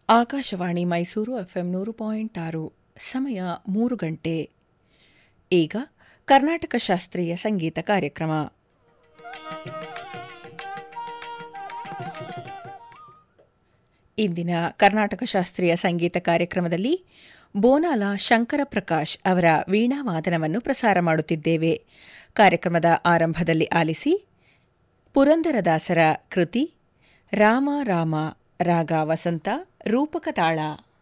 Akashvani Mysuru FM ನೂರು point ಆರು ಸಮಯ ಮೂರು ಗಂಟೆ ಈಗ ಕರ್ನಾಟಕ ಶಾಸ್ತ್ರೀಯ ಸಂಗೀತ ಕಾರ್ಯಕ್ರಮ ಇಂದಿನ ಕರ್ನಾಟಕ ಶಾಸ್ತ್ರೀಯ ಸಂಗೀತ ಕಾರ್ಯಕ್ರಮದಲ್ಲಿ ಬೋನಾಲ ಶಂಕರ ಪ್ರಕಾಶ್ ಅವರ ವೀಣಾವಾದನವನ್ನು ಪ್ರಸಾರ ಮಾಡುತ್ತಿದ್ದೇವೆ ಕಾರ್ಯಕ್ರಮದ ಆರಂಭದಲ್ಲಿ ಆಲಿಸಿ ಪುರಂದರದಾಸರ ಕೃತಿ ರಾಮ ರಾಮ ರಾಗ ವಸಂತ ರೂಪಕ ತಾಳ